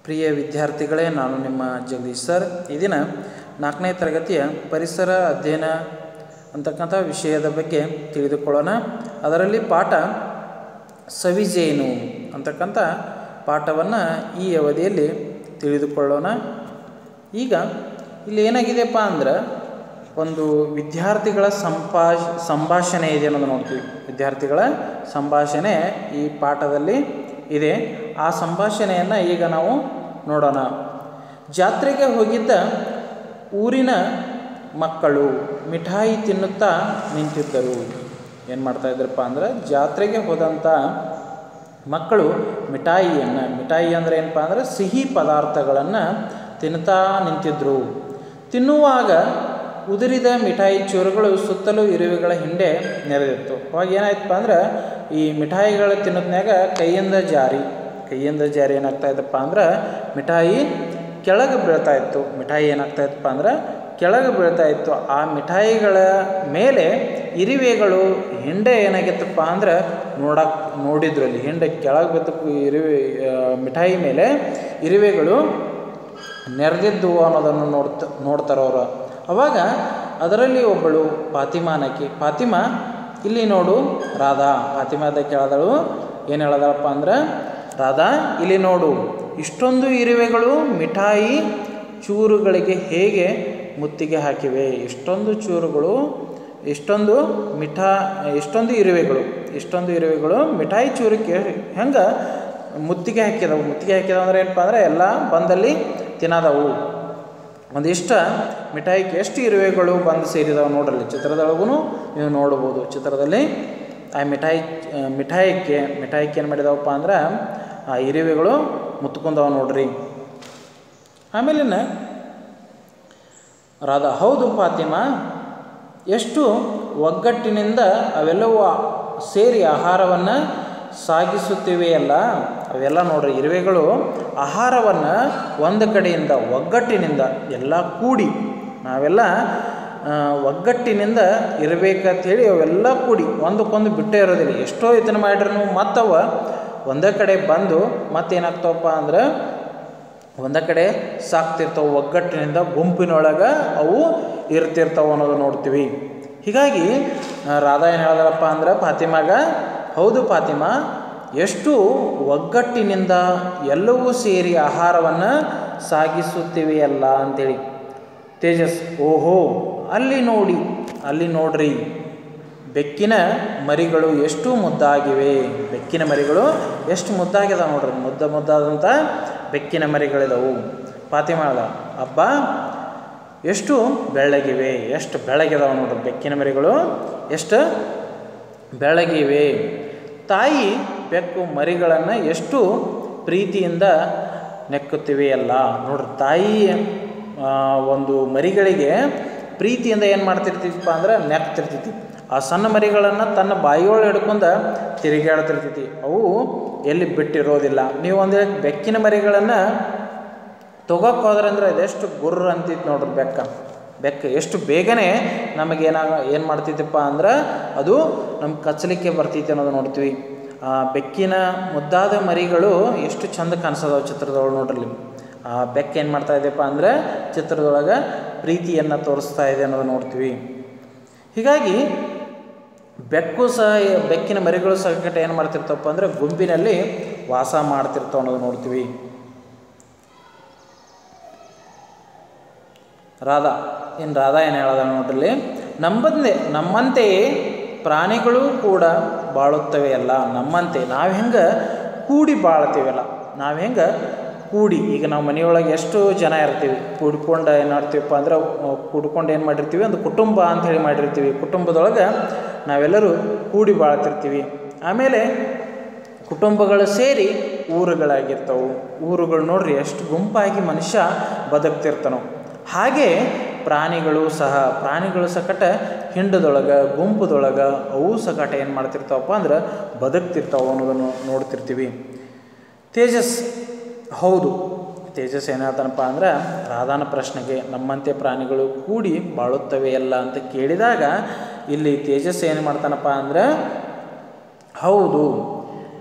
ಪ್ರಿಯ ವಿದ್ಯಾರ್ಥಿಗಳೇ ನಾನು ನಿಮ್ಮ ಜಗದೀಶ್ ಸರ್ ಈ ದಿನ ನಾಲ್ಕನೇ ತರಗತಿಯ ಪರಿಸರ ಅಧ್ಯಯನ ಅಂತಕ್ಕಂಥ ವಿಷಯದ ಬಗ್ಗೆ ತಿಳಿದುಕೊಳ್ಳೋಣ ಅದರಲ್ಲಿ ಪಾಠ ಸವಿಜೇನು ಅಂತಕ್ಕಂಥ ಪಾಠವನ್ನು ಈ ಅವಧಿಯಲ್ಲಿ ತಿಳಿದುಕೊಳ್ಳೋಣ ಈಗ ಇಲ್ಲಿ ಏನಾಗಿದೆಯಪ್ಪ ಅಂದ್ರೆ ಒಂದು ವಿದ್ಯಾರ್ಥಿಗಳ ಸಂಭಾಷ ಸಂಭಾಷಣೆ ಇದೆ ಅನ್ನೋದು ನೋಡ್ತೀವಿ ವಿದ್ಯಾರ್ಥಿಗಳ ಸಂಭಾಷಣೆ ಈ ಪಾಠದಲ್ಲಿ ಇದೆ ಆ ಸಂಭಾಷಣೆಯನ್ನು ಈಗ ನಾವು ನೋಡೋಣ ಜಾತ್ರೆಗೆ ಹೋಗಿದ್ದ ಊರಿನ ಮಕ್ಕಳು ಮಿಠಾಯಿ ತಿನ್ನುತ್ತಾ ನಿಂತಿದ್ದರು ಏನು ಮಾಡ್ತಾ ಇದ್ರಪ್ಪ ಅಂದ್ರೆ ಜಾತ್ರೆಗೆ ಹೋದಂಥ ಮಕ್ಕಳು ಮಿಠಾಯಿಯನ್ನು ಮಿಠಾಯಿ ಅಂದರೆ ಏನಪ್ಪ ಅಂದರೆ ಸಿಹಿ ಪದಾರ್ಥಗಳನ್ನು ತಿನ್ನುತ್ತಾ ನಿಂತಿದ್ದರು ತಿನ್ನುವಾಗ ಉದುರಿದ ಮಿಠಾಯಿ ಚೂರುಗಳು ಸುತ್ತಲೂ ಇರುವೆಗಳ ಹಿಂದೆ ನೆರೆದಿತ್ತು ಅವಾಗ ಏನಾಯ್ತಪ್ಪ ಅಂದ್ರೆ ಈ ಮಿಠಾಯಿಗಳು ತಿನ್ನೋದ್ನಾಗ ಕೈಯಿಂದ ಜಾರಿ ಕೈಯಿಂದ ಜಾರಿ ಏನಾಗ್ತಾ ಇತ್ತಪ್ಪ ಅಂದ್ರೆ ಮಿಠಾಯಿ ಕೆಳಗೆ ಬೀಳ್ತಾ ಇತ್ತು ಮಿಠಾಯಿ ಏನಾಗ್ತಾ ಇತ್ತಪ್ಪ ಅಂದ್ರೆ ಕೆಳಗೆ ಬೀಳ್ತಾ ಇತ್ತು ಆ ಮಿಠಾಯಿಗಳ ಮೇಲೆ ಇರುವೆಗಳು ಹಿಂಡೆ ಏನಾಗಿತ್ತಪ್ಪ ಅಂದ್ರೆ ನೋಡಕ್ಕೆ ನೋಡಿದ್ರು ಅಲ್ಲಿ ಹಿಂಡೆ ಕೆಳಗೆ ಬಿದ್ದು ಇರುವೆ ಮಿಠಾಯಿ ಮೇಲೆ ಇರುವೆಗಳು ನೆರೆದಿದ್ದು ಅನ್ನೋದನ್ನು ನೋಡ್ತ ನೋಡ್ತಾರವರು ಅವಾಗ ಅದರಲ್ಲಿ ಒಬ್ಬಳು ಫಾತಿಮಾನಕಿ ಫಾತಿಮಾ ಇಲ್ಲಿ ನೋಡು ರಾಧಾ ಫಾತಿಮಾದ ಕೇಳದಳು ಏನು ಹೇಳದಳಪ್ಪ ಅಂದ್ರೆ ರಾಧಾ ಇಲ್ಲಿ ನೋಡು ಇಷ್ಟೊಂದು ಇರುವೆಗಳು ಮಿಠಾಯಿ ಚೂರುಗಳಿಗೆ ಹೇಗೆ ಮುತ್ತಿಗೆ ಹಾಕಿವೆ ಇಷ್ಟೊಂದು ಚೂರುಗಳು ಇಷ್ಟೊಂದು ಮಿಠಾ ಇಷ್ಟೊಂದು ಇರುವೆಗಳು ಇಷ್ಟೊಂದು ಇರುವೆಗಳು ಮಿಠಾಯಿ ಚೂರಕ್ಕೆ ಹೆಂಗೆ ಮುತ್ತಿಗೆ ಹಾಕಿದವು ಮುತ್ತಿಗೆ ಹಾಕಿದವು ಅಂದ್ರೆ ಏನಪ್ಪ ಅಂದರೆ ಎಲ್ಲ ಬಂದಲ್ಲಿ ತಿನ್ನದವು ಒಂದಿಷ್ಟು ಮಿಠಾಯಿಗೆ ಎಷ್ಟು ಇರುವೆಗಳು ಬಂದು ಸೇರಿದವು ನೋಡ್ರಲ್ಲಿ ಚಿತ್ರದೊಳಗೂ ನೀವು ನೋಡ್ಬೋದು ಚಿತ್ರದಲ್ಲಿ ಆ ಮಿಠಾಯಿ ಮಿಠಾಯಿಕ್ಕೆ ಮಿಠಾಯಿಕ್ಕೆ ಏನು ಮಾಡಿದವಪ್ಪ ಅಂದ್ರೆ ಆ ಇರುವೆಗಳು ಮುತ್ಕೊಂಡವ ನೋಡ್ರಿ ಆಮೇಲಿನ ರಾಧಾ ಹೌದು ಫಾತಿಮಾ ಎಷ್ಟು ಒಗ್ಗಟ್ಟಿನಿಂದ ಅವೆಲ್ಲವೂ ಸೇರಿ ಆಹಾರವನ್ನು ಸಾಗಿಸುತ್ತಿವೆಯಲ್ಲ ಅವೆಲ್ಲ ನೋಡ್ರಿ ಇರುವೆಗಳು ಆಹಾರವನ್ನು ಒಂದು ಕಡೆಯಿಂದ ಒಗ್ಗಟ್ಟಿನಿಂದ ಎಲ್ಲ ಕೂಡಿ ನಾವೆಲ್ಲ ಒಗ್ಗಟ್ಟಿನಿಂದ ಇರಬೇಕಂತೇಳಿ ಅವೆಲ್ಲ ಕೂಡಿ ಒಂದಕ್ಕೊಂದು ಬಿಟ್ಟೇ ಇರೋದಿಲ್ಲ ಎಷ್ಟೋ ಇದನ್ನು ಮಾಡ್ರೂ ಮತ್ತವ ಒಂದೇ ಕಡೆ ಬಂದು ಮತ್ತೇನಾಗ್ತಾವಪ್ಪ ಅಂದ್ರೆ ಒಂದೇ ಕಡೆ ಸಾಕ್ತಿರ್ತಾವೆ ಒಗ್ಗಟ್ಟಿನಿಂದ ಗುಂಪಿನೊಳಗೆ ಅವು ಇರ್ತಿರ್ತಾವೆ ಅನ್ನೋದು ನೋಡ್ತೀವಿ ಹೀಗಾಗಿ ರಾಧಾ ಏನು ಹೇಳಿದ್ರಪ್ಪ ಅಂದ್ರೆ ಫಾತಿಮಾಗ ಹೌದು ಫಾತಿಮಾ ಎಷ್ಟು ಒಗ್ಗಟ್ಟಿನಿಂದ ಎಲ್ಲವೂ ಸೇರಿ ಆಹಾರವನ್ನು ಸಾಗಿಸುತ್ತಿವೆಯಲ್ಲ ಅಂತೇಳಿ ತೇಜಸ್ ಓಹೋ ಅಲ್ಲಿ ನೋಡಿ ಅಲ್ಲಿ ನೋಡ್ರಿ ಬೆಕ್ಕಿನ ಮರಿಗಳು ಎಷ್ಟು ಮುದ್ದಾಗಿವೆ ಬೆಕ್ಕಿನ ಮರಿಗಳು ಎಷ್ಟು ಮುದ್ದಾಗಿದಾವೆ ನೋಡ್ರಿ ಮುದ್ದ ಮುದ್ದಾದಂಥ ಬೆಕ್ಕಿನ ಮರಿಗಳಿದವು ಫಾತಿಮಾಳ ಹಬ್ಬ ಎಷ್ಟು ಬೆಳ್ಳಗಿವೆ ಎಷ್ಟು ಬೆಳಗಿದಾವೆ ನೋಡ್ರಿ ಬೆಕ್ಕಿನ ಮರಿಗಳು ಎಷ್ಟು ಬೆಳಗಿವೆ ತಾಯಿ ಬೆಕ್ಕು ಮರಿಗಳನ್ನು ಎಷ್ಟು ಪ್ರೀತಿಯಿಂದ ನೆಕ್ಕುತ್ತಿವೆಯಲ್ಲ ನೋಡ್ರಿ ತಾಯಿ ಒಂದು ಮರಿಗಳಿಗೆ ಪ್ರೀತಿಯಿಂದ ಏನು ಮಾಡ್ತಿರ್ತಿಪ್ಪ ಅಂದ್ರೆ ನೆಕ್ತಿರ್ತೈತಿ ಆ ಸಣ್ಣ ಮರಿಗಳನ್ನು ತನ್ನ ಬಾಯಿಯೊಳಗೆ ಹಿಡ್ಕೊಂಡು ತಿರುಗಾಡ್ತಿರ್ತೈತಿ ಅವು ಎಲ್ಲಿ ಬಿಟ್ಟಿರೋದಿಲ್ಲ ನೀವು ಒಂದು ಬೆಕ್ಕಿನ ಮರಿಗಳನ್ನು ತೊಗೋಕ್ಕೆ ಹೋದ್ರೆ ಅಂದ್ರೆ ಇದೆಷ್ಟು ಗುರ್ರ ಅಂತಿತ್ತು ನೋಡ್ರಿ ಬೆಕ್ಕ ಬೆಕ್ಕ ಎಷ್ಟು ಬೇಗನೆ ನಮಗೇನಾಗ ಏನು ಮಾಡ್ತಿದ್ದಪ್ಪ ಅಂದ್ರೆ ಅದು ನಮ್ಗೆ ಕಚ್ಚಲಿಕ್ಕೆ ಬರ್ತೈತಿ ಅನ್ನೋದು ನೋಡ್ತೀವಿ ಆ ಬೆಕ್ಕಿನ ಮುದ್ದಾದ ಮರಿಗಳು ಎಷ್ಟು ಚಂದ ಕಾಣಿಸೋದವು ಚಿತ್ರದೊಳಗೆ ನೋಡ್ರಿ ಆ ಬೆಕ್ಕ ಏನು ಮಾಡ್ತಾ ಇದೆಯಪ್ಪ ಅಂದರೆ ಚಿತ್ರದೊಳಗೆ ಪ್ರೀತಿಯನ್ನು ತೋರಿಸ್ತಾ ಇದೆ ಅನ್ನೋದು ನೋಡ್ತೀವಿ ಹೀಗಾಗಿ ಬೆಕ್ಕು ಸಹ ಬೆಕ್ಕಿನ ಮರಿಗಳು ಸಹ ಏನು ಮಾಡ್ತಿರ್ತಾವಪ್ಪ ಅಂದರೆ ಗುಂಪಿನಲ್ಲಿ ವಾಸ ಮಾಡ್ತಿರ್ತಾವ ಅನ್ನೋದು ನೋಡ್ತೀವಿ ರಾಧಾ ಏನು ರಾಧಾ ಏನು ಹೇಳೋದ ನೋಡ್ರಲ್ಲಿ ನಮ್ಮಂತೆ ನಮ್ಮಂತೆಯೇ ಪ್ರಾಣಿಗಳು ಕೂಡ ಬಾಳುತ್ತವೆ ಅಲ್ಲ ನಮ್ಮಂತೆ ನಾವು ಹೆಂಗೆ ಕೂಡಿ ಬಾಳ್ತೀವಲ್ಲ ನಾವು ಹೆಂಗೆ ಕೂಡಿ ಈಗ ನಾವು ಮನೆಯೊಳಗೆ ಎಷ್ಟು ಜನ ಇರ್ತೀವಿ ಕೂಡ್ಕೊಂಡು ಏನು ಮಾಡ್ತೀವಪ್ಪ ಅಂದ್ರೆ ಕೂಡ್ಕೊಂಡು ಏನು ಮಾಡಿರ್ತೀವಿ ಒಂದು ಕುಟುಂಬ ಅಂತ ಹೇಳಿ ಮಾಡಿರ್ತೀವಿ ಕುಟುಂಬದೊಳಗೆ ನಾವೆಲ್ಲರೂ ಕೂಡಿ ಬಾಳ್ತಿರ್ತೀವಿ ಆಮೇಲೆ ಕುಟುಂಬಗಳು ಸೇರಿ ಊರುಗಳಾಗಿರ್ತವೆ ಊರುಗಳು ನೋಡ್ರಿ ಎಷ್ಟು ಗುಂಪಾಗಿ ಮನುಷ್ಯ ಬದುಕ್ತಿರ್ತಾನೋ ಹಾಗೆ ಪ್ರಾಣಿಗಳು ಸಹ ಪ್ರಾಣಿಗಳು ಸಕಟ ಹಿಂಡದೊಳಗೆ ಗುಂಪುದೊಳಗೆ ಅವು ಸಕಟ ಏನು ಮಾಡ್ತಿರ್ತಾವಪ್ಪ ಅಂದ್ರೆ ಬದುಕ್ತಿರ್ತಾವೆ ಅನ್ನೋದನ್ನು ನೋಡ್ತಿರ್ತೀವಿ ತೇಜಸ್ ಹೌದು ತೇಜಸ್ ಏನು ಹೇಳ್ತಾನಪ್ಪ ಅಂದ್ರೆ ರಾಧಾನ ಪ್ರಶ್ನೆಗೆ ನಮ್ಮಂತೆ ಪ್ರಾಣಿಗಳು ಕೂಡಿ ಬಾಳುತ್ತವೆಯಲ್ಲ ಅಂತ ಕೇಳಿದಾಗ ಇಲ್ಲಿ ತೇಜಸ್ ಏನು ಮಾಡ್ತಾನಪ್ಪ ಅಂದ್ರೆ ಹೌದು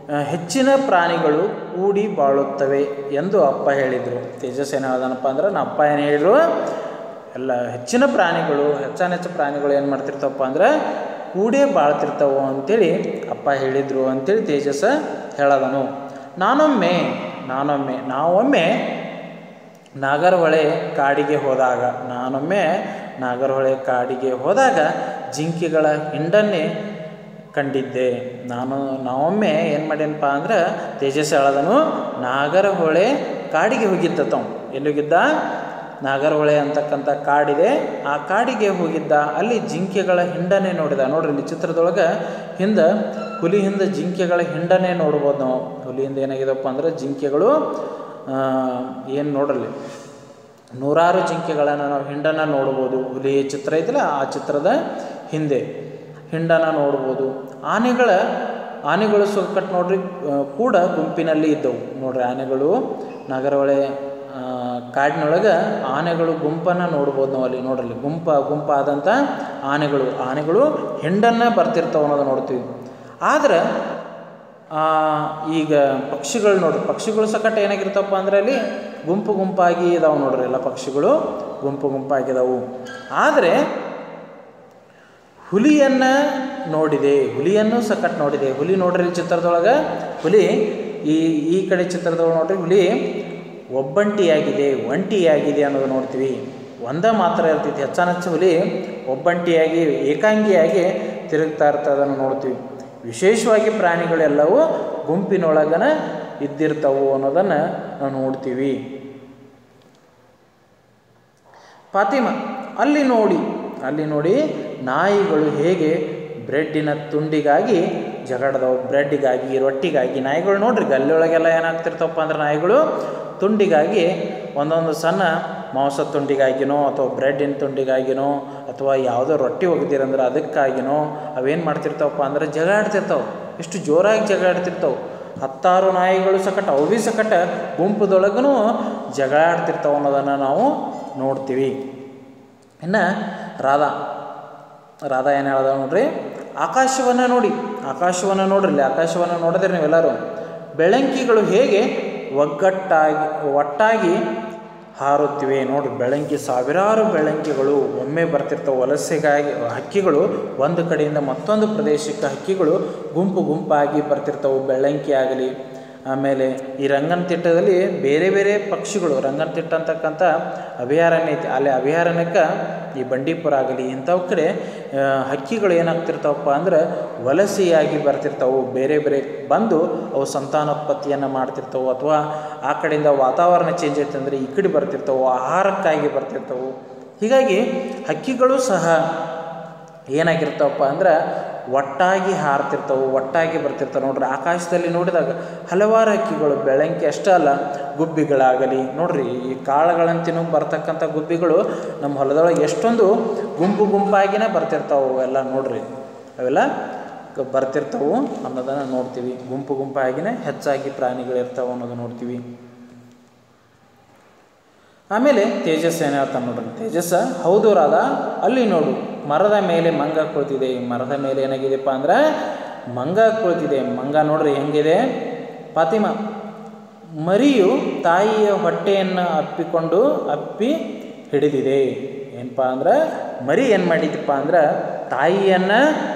ಆ, ಹೆಚ್ಚಿನ ಪ್ರಾಣಿಗಳು ಕೂಡಿ ಬಾಳುತ್ತವೆ ಎಂದು ಅಪ್ಪ ಹೇಳಿದರು ತೇಜಸ್ ಏನು ಹೇಳ್ದನಪ್ಪ ಅಂದ್ರೆ ನಮ್ಮ ಅಪ್ಪ ಏನು ಹೇಳಿದ್ರು ಎಲ್ಲ ಹೆಚ್ಚಿನ ಪ್ರಾಣಿಗಳು ಹೆಚ್ಚಾನ ಹೆಚ್ಚು ಪ್ರಾಣಿಗಳು ಏನು ಮಾಡ್ತಿರ್ತಾವಪ್ಪ ಅಂದ್ರೆ ಕೂಡೇ ಬಾಳ್ತಿರ್ತಾವೆ ಅಂತೇಳಿ ಅಪ್ಪ ಹೇಳಿದರು ಅಂತೇಳಿ ತೇಜಸ್ ಹೇಳದನು ನಾನೊಮ್ಮೆ ನಾನೊಮ್ಮೆ ನಾವೊಮ್ಮೆ ನಾಗರಹೊಳೆ ಕಾಡಿಗೆ ಹೋದಾಗ ನಾನೊಮ್ಮೆ ನಾಗರಹೊಳೆ ಕಾಡಿಗೆ ಹೋದಾಗ ಜಿಂಕೆಗಳ ಹಿಂಡನ್ನೇ ಕಂಡಿದ್ದೆ ನಾನು ನಾವೊಮ್ಮೆ ಏನು ಮಾಡೇನಪ್ಪ ಅಂದ್ರೆ ತೇಜಸ್ ಹೇಳದನು ನಾಗರಹೊಳೆ ಕಾಡಿಗೆ ಹೋಗಿದ್ದ ತಾವು ಎಲ್ಲಿ ಹೋಗಿದ್ದ ನಾಗರಹೊಳೆ ಅಂತಕ್ಕಂಥ ಕಾಡಿದೆ ಆ ಕಾಡಿಗೆ ಹೋಗಿದ್ದ ಅಲ್ಲಿ ಜಿಂಕೆಗಳ ಹಿಂಡನೆ ನೋಡಿದ ನೋಡ್ರಿ ಇಲ್ಲಿ ಚಿತ್ರದೊಳಗೆ ಹಿಂದೆ ಹುಲಿ ಹಿಂದೆ ಜಿಂಕೆಗಳ ಹಿಂಡನೆ ನೋಡ್ಬೋದು ನಾವು ಹುಲಿ ಹಿಂದೆ ಏನಾಗಿದೆಪ್ಪ ಅಂದ್ರೆ ಜಿಂಕೆಗಳು ಏನು ನೋಡಲಿ ನೂರಾರು ಜಿಂಕೆಗಳನ್ನು ನಾವು ಹಿಂಡನ್ನು ನೋಡ್ಬೋದು ಹುಲಿ ಚಿತ್ರ ಐತಿಲ್ಲ ಆ ಚಿತ್ರದ ಹಿಂದೆ ಹಿಂಡನ್ನು ನೋಡ್ಬೋದು ಆನೆಗಳ ಆನೆಗಳು ಸೊಕ್ಕಟ್ಟು ನೋಡ್ರಿ ಆ, ಕೂಡ ಗುಂಪಿನಲ್ಲಿ ಇದ್ದವು ನೋಡ್ರಿ ಆನೆಗಳು ನಾಗರಹೊಳೆ ಆ, ಕಾಡಿನೊಳಗೆ ಆನೆಗಳು ಗುಂಪನ್ನು ನೋಡ್ಬೋದು ನಾವು ಅಲ್ಲಿ ನೋಡ್ರಲ್ಲಿ ಗುಂಪ ಗುಂಪಾದಂಥ ಆನೆಗಳು ಆನೆಗಳು ಹಿಂಡನ್ನು ಬರ್ತಿರ್ತಾವೆ ಅನ್ನೋದು ನೋಡ್ತೀವಿ ಆದ್ರೆ ಆ, ಈಗ ಪಕ್ಷಿಗಳು ನೋಡ್ರಿ ಪಕ್ಷಿಗಳು ಸಕಟ್ ಏನಾಗಿರ್ತಪ್ಪ ಅಂದ್ರೆ ಅಲ್ಲಿ ಗುಂಪು ಗುಂಪಾಗಿ ಇದಾವೆ ನೋಡ್ರಿ ಎಲ್ಲ ಪಕ್ಷಿಗಳು ಗುಂಪು ಗುಂಪಾಗಿದಾವು ಆದರೆ ಹುಲಿಯನ್ನು ನೋಡಿದೆ ಹುಲಿಯನ್ನು ಸಕಟ್ ನೋಡಿದೆ ಹುಲಿ ನೋಡ್ರಿ ಈ ಚಿತ್ರದೊಳಗೆ ಹುಲಿ ಈ ಈ ಕಡೆ ಚಿತ್ರದೊಳಗೆ ನೋಡ್ರಿ ಹುಲಿ ಒಬ್ಬಂಟಿಯಾಗಿದೆ ಒಂಟಿಯಾಗಿದೆ ಅನ್ನೋದು ನೋಡ್ತೀವಿ ಒಂದ ಮಾತ್ರ ಇರ್ತೈತಿ ಹೆಚ್ಚಾನೆಚ್ಚು ಹುಲಿ ಒಬ್ಬಂಟಿಯಾಗಿ ಏಕಾಂಗಿಯಾಗಿ ತಿರುಗ್ತಾ ಇರ್ತದನ್ನು ನೋಡ್ತೀವಿ ವಿಶೇಷವಾಗಿ ಪ್ರಾಣಿಗಳೆಲ್ಲವೂ ಗುಂಪಿನೊಳಗನ ಇದ್ದಿರ್ತಾವು ಅನ್ನೋದನ್ನು ನಾವು ನೋಡ್ತೀವಿ ಫಾತಿಮ ಅಲ್ಲಿ ನೋಡಿ ಅಲ್ಲಿ ನೋಡಿ ನಾಯಿಗಳು ಹೇಗೆ ಬ್ರೆಡ್ಡಿನ ತುಂಡಿಗಾಗಿ ಜಗಳದವು ಬ್ರೆಡ್ಡಿಗಾಗಿ ರೊಟ್ಟಿಗಾಗಿ ನಾಯಿಗಳು ನೋಡ್ರಿ ಗಲ್ಲಿಯೊಳಗೆಲ್ಲ ಏನಾಗ್ತಿರ್ತವಪ್ಪ ಅಂದ್ರೆ ನಾಯಿಗಳು ತುಂಡಿಗಾಗಿ ಒಂದೊಂದು ಸಣ್ಣ ಮಾಂಸ ತುಂಡಿಗಾಗಿನೋ ಅಥವಾ ಬ್ರೆಡ್ಡಿನ ತುಂಡಿಗಾಗಿನೋ ಅಥವಾ ಯಾವುದೋ ರೊಟ್ಟಿ ಒಗ್ದಿರಂದ್ರೆ ಅದಕ್ಕಾಗಿನೋ ಅವೇನು ಮಾಡ್ತಿರ್ತಾವಪ್ಪ ಅಂದ್ರೆ ಜಗಳ ಆಡ್ತಿರ್ತಾವೆ ಎಷ್ಟು ಜೋರಾಗಿ ಜಗಳ ಆಡ್ತಿರ್ತಾವೆ ಹತ್ತಾರು ನಾಯಿಗಳು ಸಕಟ ಅವು ಭೀ ಸಕಟ ಗುಂಪದೊಳಗೂ ಜಗಳ ಆಡ್ತಿರ್ತಾವೆ ಅನ್ನೋದನ್ನು ನಾವು ನೋಡ್ತೀವಿ ಇನ್ನು ರಾಧಾ ರಾಧಾ ಏನು ಹೇಳ್ದ ನೋಡ್ರಿ ಆಕಾಶವನ್ನು ನೋಡಿ ಆಕಾಶವನ್ನು ನೋಡ್ರಿ ಇಲ್ಲಿ ಆಕಾಶವನ್ನು ನೋಡಿದ್ರೆ ನೀವೆಲ್ಲರೂ ಬೆಳಂಕಿಗಳು ಹೇಗೆ ಒಗ್ಗಟ್ಟಾಗಿ ಒಟ್ಟಾಗಿ ಹಾರುತ್ತಿವೆ ನೋಡ್ರಿ ಬೆಳಂಕಿ ಸಾವಿರಾರು ಬೆಳಂಕಿಗಳು ಒಮ್ಮೆ ಬರ್ತಿರ್ತಾವೆ ವಲಸೆಗಾಗಿ ಹಕ್ಕಿಗಳು ಒಂದು ಕಡೆಯಿಂದ ಮತ್ತೊಂದು ಪ್ರದೇಶಕ್ಕೆ ಹಕ್ಕಿಗಳು ಗುಂಪು ಗುಂಪಾಗಿ ಬರ್ತಿರ್ತಾವೆ ಬೆಳ್ಳಂಕಿ ಆಗಲಿ ಆಮೇಲೆ ಈ ರಂಗನತಿಟ್ಟದಲ್ಲಿ ಬೇರೆ ಬೇರೆ ಪಕ್ಷಿಗಳು ರಂಗನತಿಟ್ಟ ಅಂತಕ್ಕಂಥ ಅಭಯಾರಣ್ಯ ಐತಿ ಅಲ್ಲಿ ಅಭಯಾರಣ್ಯಕ್ಕೆ ಈ ಬಂಡೀಪುರ ಆಗಲಿ ಇಂಥವು ಕಡೆ ಆ, ಹಕ್ಕಿಗಳು ಏನಾಗ್ತಿರ್ತಾವಪ್ಪ ಅಂದ್ರೆ ವಲಸೆಯಾಗಿ ಬರ್ತಿರ್ತಾವೆ ಬೇರೆ ಬೇರೆ ಬಂದು ಅವು ಸಂತಾನೋತ್ಪತ್ತಿಯನ್ನು ಮಾಡ್ತಿರ್ತಾವೆ ಅಥವಾ ಆ ಕಡೆಯಿಂದ ವಾತಾವರಣ ಚೇಂಜ್ ಐತೆ ಅಂದರೆ ಈ ಕಡೆ ಬರ್ತಿರ್ತಾವೆ ಆಹಾರಕ್ಕಾಗಿ ಬರ್ತಿರ್ತಾವೆ ಹೀಗಾಗಿ ಹಕ್ಕಿಗಳು ಸಹ ಏನಾಗಿರ್ತಾವಪ್ಪ ಅಂದ್ರೆ ಒಟ್ಟಾಗಿ ಹಾರ್ತಿರ್ತಾವೆ ಒಟ್ಟಾಗಿ ಬರ್ತಿರ್ತಾವೆ ನೋಡ್ರಿ ಆಕಾಶದಲ್ಲಿ ನೋಡಿದಾಗ ಹಲವಾರು ಹಕ್ಕಿಗಳು ಬೆಳಂಕಿ ಅಷ್ಟೇ ಅಲ್ಲ ಗುಬ್ಬಿಗಳಾಗಲಿ ನೋಡ್ರಿ ಈ ಕಾಳುಗಳನ್ನು ತಿನ್ನೋ ಬರ್ತಕ್ಕಂಥ ಗುಬ್ಬಿಗಳು ನಮ್ಮ ಹೊಲದೊಳಗೆ ಎಷ್ಟೊಂದು ಗುಂಪು ಗುಂಪಾಗಿನೇ ಬರ್ತಿರ್ತಾವೆ ಅವೆಲ್ಲ ನೋಡ್ರಿ ಅವೆಲ್ಲ ಕ- ಬರ್ತಿರ್ತಾವೆ ಅನ್ನೋದನ್ನು ನೋಡ್ತೀವಿ ಗುಂಪು ಗುಂಪಾಗಿನೇ ಹೆಚ್ಚಾಗಿ ಪ್ರಾಣಿಗಳು ಇರ್ತಾವೆ ಅನ್ನೋದು ನೋಡ್ತೀವಿ ಆಮೇಲೆ ತೇಜಸ್ ಏನು ಹೇಳ್ತಾನೆ ನೋಡ್ರಿ ತೇಜಸ್ ಹೌದು ರಾಧ ಅಲ್ಲಿ ನೋಡು ಮರದ ಮೇಲೆ ಮಂಗ ಕುಳಿತಿದೆ ಮರದ ಮೇಲೆ ಏನಾಗಿದೆಪ್ಪ ಅಂದ್ರೆ ಮಂಗ ಕುಳಿತಿದೆ ಮಂಗ ನೋಡ್ರಿ ಹೆಂಗಿದೆ ಫಾತಿಮಾ ಮರಿಯು ತಾಯಿಯ ಹೊಟ್ಟೆಯನ್ನು ಅಪ್ಪಿಕೊಂಡು ಅಪ್ಪಿ ಹಿಡಿದಿದೆ ಏನಪ್ಪ ಅಂದ್ರೆ ಮರಿ ಏನು ಮಾಡಿದಪ್ಪ ಅಂದ್ರೆ ತಾಯಿಯನ್ನು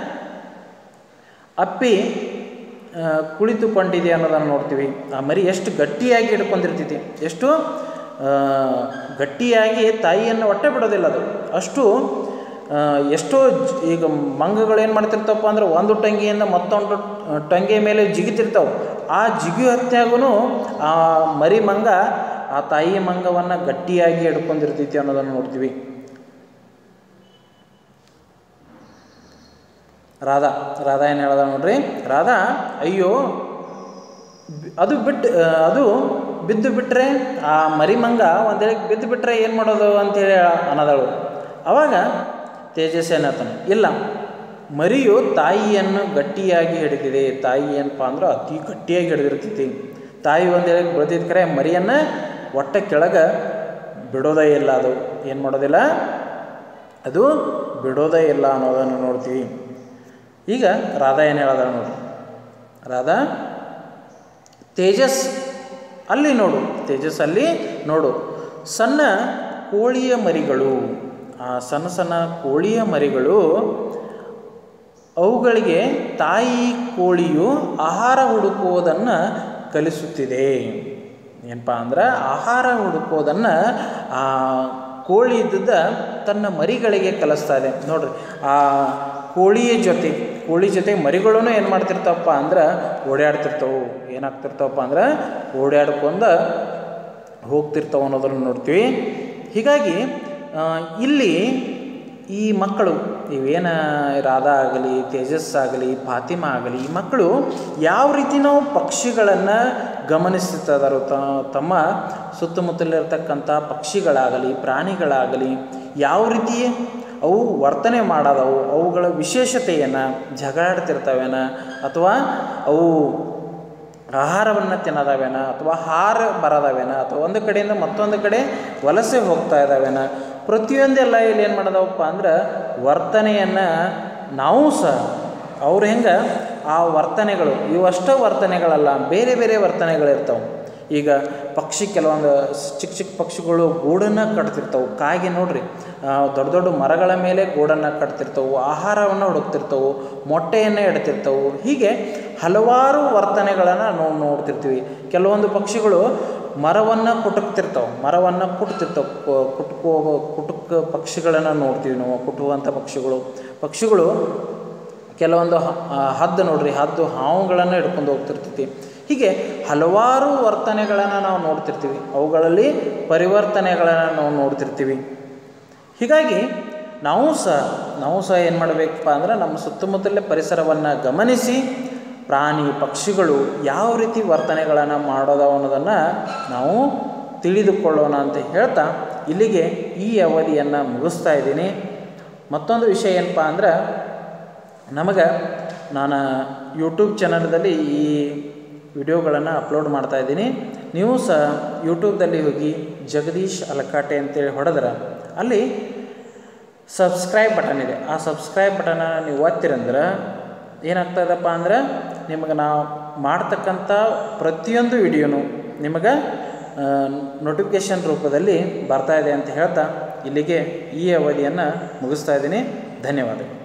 ಅಪ್ಪಿ ಆ, ಕುಳಿತುಕೊಂಡಿದೆ ಅನ್ನೋದನ್ನು ನೋಡ್ತೀವಿ ಆ ಮರಿ ಎಷ್ಟು ಗಟ್ಟಿಯಾಗಿ ಹಿಡ್ಕೊಂಡಿರ್ತೈತಿ ಎಷ್ಟು ಆ, ಗಟ್ಟಿಯಾಗಿ ತಾಯಿಯನ್ನು ಹೊಟ್ಟೆ ಬಿಡೋದಿಲ್ಲ ಅದು ಅಷ್ಟು ಆ, ಎಷ್ಟೋ ಜ್- ಈಗ ಮಂಗಗಳು ಏನು ಮಾಡ್ತಿರ್ತಾವಪ್ಪ ಅಂದ್ರೆ ಒಂದು ಟಂಗಿಯಿಂದ ಮತ್ತೊಂದು ಟಂಗಿ ಮೇಲೆ ಜಿಗಿತಿರ್ತಾವೆ ಆ ಜಿಗಿಯೋ ಹೊತ್ಯಾಗೂ ಆ ಮರಿ ಮಂಗ ಆ ತಾಯಿ ಮಂಗವನ್ನು ಗಟ್ಟಿಯಾಗಿ ಹಿಡ್ಕೊಂಡಿರ್ತೈತಿ ಅನ್ನೋದನ್ನು ನೋಡ್ತೀವಿ ರಾಧಾ ರಾಧಾ ಏನು ಹೇಳ್ದ ನೋಡ್ರಿ ರಾಧಾ ಅಯ್ಯೋ ಬಿ- ಅದು ಬಿಟ್ಟು ಆ, ಅದು ಬಿದ್ದು ಬಿಟ್ಟರೆ ಆ ಮರಿಮಂಗ ಒಂದೇಳಿ ಬಿದ್ದು ಬಿಟ್ಟರೆ ಏನು ಮಾಡೋದು ಅಂತೇಳಿ ಅನ್ನೋದಳು ಅವಾಗ ತೇಜಸ್ ಏನತ್ತಾನೆ ಇಲ್ಲ ಮರಿಯು ತಾಯಿಯನ್ನು ಗಟ್ಟಿಯಾಗಿ ಹಿಡಿದಿದೆ ತಾಯಿ ಏನಪ್ಪ ಅಂದ್ರೆ ಅತಿ ಗಟ್ಟಿಯಾಗಿ ಹಿಡಿದಿರ್ತೈತಿ ತಾಯಿ ಒಂದೇಳಿ ಬೆಳೆದಿದ್ದ ಕರೆ ಮರಿಯನ್ನು ಒಟ್ಟ ಕೆಳಗೆ ಬಿಡೋದೇ ಇಲ್ಲ ಅದು ಏನು ಮಾಡೋದಿಲ್ಲ ಅದು ಬಿಡೋದೇ ಇಲ್ಲ ಅನ್ನೋದನ್ನು ನೋಡ್ತೀವಿ ಈಗ ರಾಧಾ ಏನು ಹೇಳದ ನೋಡಿ ರಾಧಾ ತೇಜಸ್ ಅಲ್ಲಿ ನೋಡು ತೇಜಸ್ ಅಲ್ಲಿ ನೋಡು ಸಣ್ಣ ಕೋಳಿಯ ಮರಿಗಳು ಆ ಸಣ್ಣ ಸಣ್ಣ ಕೋಳಿಯ ಮರಿಗಳು ಅವುಗಳಿಗೆ ತಾಯಿ ಕೋಳಿಯು ಆಹಾರ ಹುಡುಕುವುದನ್ನು ಕಲಿಸುತ್ತಿದೆ ಏನಪ್ಪ ಅಂದ್ರೆ ಆಹಾರ ಹುಡುಕೋದನ್ನು ಆ ಕೋಳಿ ಇದ್ದದ ತನ್ನ ಮರಿಗಳಿಗೆ ಕಲಿಸ್ತಾ ಇದೆ ನೋಡ್ರಿ ಆ ಕೋಳಿಯ ಜೊತೆ ಕೋಳಿ ಜೊತೆ ಮರಿಗಳೂ ಏನು ಮಾಡ್ತಿರ್ತಾವಪ್ಪ ಅಂದ್ರೆ ಓಡಾಡ್ತಿರ್ತಾವೆ ಏನಾಗ್ತಿರ್ತಾವಪ್ಪ ಅಂದ್ರೆ ಓಡಾಡ್ಕೊಂಡ ಹೋಗ್ತಿರ್ತಾವೆ ಅನ್ನೋದನ್ನು ನೋಡ್ತೀವಿ ಹೀಗಾಗಿ ಆ, ಇಲ್ಲಿ ಈ ಮಕ್ಕಳು ಇವೇನ ರಾಧಾ ಆಗಲಿ ತೇಜಸ್ ಆಗಲಿ ಫಾತಿಮಾ ಆಗಲಿ ಈ ಮಕ್ಕಳು ಯಾವ ರೀತಿ ನಾವು ಪಕ್ಷಿಗಳನ್ನು ಗಮನಿಸ್ತಿದ್ದಾರೋ ತ ತಮ್ಮ ಸುತ್ತಮುತ್ತಲಿರ್ತಕ್ಕಂಥ ಪಕ್ಷಿಗಳಾಗಲಿ ಪ್ರಾಣಿಗಳಾಗಲಿ ಯಾವ ರೀತಿ ಅವು ವರ್ತನೆ ಮಾಡೋದವು ಅವುಗಳ ವಿಶೇಷತೆಯನ್ನು ಜಗಳಾಡ್ತಿರ್ತಾವೇನ ಅಥವಾ ಅವು ಆಹಾರವನ್ನು ತಿನ್ನೋದಾವೇನ ಅಥವಾ ಹಾರ ಬರೋದಾವೇನ ಅಥವಾ ಒಂದು ಕಡೆಯಿಂದ ಮತ್ತೊಂದು ಕಡೆ ವಲಸೆ ಹೋಗ್ತಾ ಇದ್ದಾವೇನ ಪ್ರತಿಯೊಂದೆಲ್ಲ ಇಲ್ಲಿ ಏನು ಮಾಡೋದವಪ್ಪ ಅಂದ್ರೆ ವರ್ತನೆಯನ್ನು ನಾವು ಸಹ ಅವ್ರು ಹೆಂಗೆ ಆ ವರ್ತನೆಗಳು ಇವಷ್ಟೇ ವರ್ತನೆಗಳಲ್ಲ ಬೇರೆ ಬೇರೆ ವರ್ತನೆಗಳಿರ್ತಾವೆ ಈಗ ಪಕ್ಷಿ ಕೆಲವೊಂದು ಸ್- ಚಿಕ್ಕ ಚಿಕ್ಕ ಪಕ್ಷಿಗಳು ಗೂಡನ್ನು ಕಟ್ತಿರ್ತಾವೆ ಕಾಗೆ ನೋಡ್ರಿ ಆ, ದೊಡ್ಡ ದೊಡ್ಡ ಮರಗಳ ಮೇಲೆ ಗೂಡನ್ನು ಕಟ್ತಿರ್ತವೆ ಆಹಾರವನ್ನು ಹುಡುಕ್ತಿರ್ತವೆ ಮೊಟ್ಟೆಯನ್ನು ಇಡ್ತಿರ್ತವೆ ಹೀಗೆ ಹಲವಾರು ವರ್ತನೆಗಳನ್ನು ನಾವು ನೋಡ್ತಿರ್ತೀವಿ ಕೆಲವೊಂದು ಪಕ್ಷಿಗಳು ಮರವನ್ನು ಕುಟುಕ್ತಿರ್ತಾವೆ ಮರವನ್ನು ಕುಟ್ತಿರ್ತಾವೆ ಕು- ಕುಟ್ಕೋ ಕುಟುಕ್ ಪಕ್ಷಿಗಳನ್ನು ನೋಡ್ತೀವಿ ನಾವು ಕುಟುವಂಥ ಪಕ್ಷಿಗಳು ಪಕ್ಷಿಗಳು ಕೆಲವೊಂದು ಹ- ಆ, ಹದ್ದು ನೋಡ್ರಿ ಹದ್ದು ಹಾವುಗಳನ್ನು ಹಿಡ್ಕೊಂಡು ಹೋಗ್ತಿರ್ತೈತಿ ಹೀಗೆ ಹಲವಾರು ವರ್ತನೆಗಳನ್ನು ನಾವು ನೋಡ್ತಿರ್ತೀವಿ ಅವುಗಳಲ್ಲಿ ಪರಿವರ್ತನೆಗಳನ್ನು ನಾವು ನೋಡ್ತಿರ್ತೀವಿ ಹೀಗಾಗಿ ನಾವು ಸಹ ನಾವು ಸಹ ಏನು ಮಾಡಬೇಕಪ್ಪ ಅಂದ್ರೆ ನಮ್ಮ ಸುತ್ತಮುತ್ತಲೇ ಪರಿಸರವನ್ನು ಗಮನಿಸಿ ಪ್ರಾಣಿ ಪಕ್ಷಿಗಳು ಯಾವ ರೀತಿ ವರ್ತನೆಗಳನ್ನು ಮಾಡೋದವ ಅನ್ನೋದನ್ನು ನಾವು ತಿಳಿದುಕೊಳ್ಳೋಣ ಅಂತ ಹೇಳ್ತಾ ಇಲ್ಲಿಗೆ ಈ ಅವಧಿಯನ್ನು ಮುಗಿಸ್ತಾ ಇದ್ದೀನಿ ಮತ್ತೊಂದು ವಿಷಯ ಏನಪ್ಪ ಅಂದ್ರೆ ನಮಗೆ ನಾನು ಯೂಟ್ಯೂಬ್ ಚಾನಲ್ದಲ್ಲಿ ಈ ವಿಡಿಯೋಗಳನ್ನು ಅಪ್ಲೋಡ್ ಮಾಡ್ತಾ ಇದ್ದೀನಿ ನೀವು ಸಹ ಯೂಟ್ಯೂಬ್ದಲ್ಲಿ ಹೋಗಿ ಜಗದೀಶ್ ಅಲಕಾಟೆ ಅಂತೇಳಿ ಹೊಡೆದ್ರೆ ಅಲ್ಲಿ ಸಬ್ಸ್ಕ್ರೈಬ್ ಬಟನ್ ಇದೆ ಆ ಸಬ್ಸ್ಕ್ರೈಬ್ ಬಟನ್ನ ನೀವು ಒತ್ತಿರಂದ್ರೆ ಏನಾಗ್ತದಪ್ಪ ಅಂದ್ರೆ ನಿಮಗೆ ನಾವು ಮಾಡ್ತಕ್ಕಂಥ ಪ್ರತಿಯೊಂದು ವಿಡಿಯೋನು ನಿಮಗೆ ನೋಟಿಫಿಕೇಷನ್ ರೂಪದಲ್ಲಿ ಬರ್ತಾ ಇದೆ ಅಂತ ಹೇಳ್ತಾ ಇಲ್ಲಿಗೆ ಈ ಅವಧಿಯನ್ನು ಮುಗಿಸ್ತಾ ಇದ್ದೀನಿ ಧನ್ಯವಾದಗಳು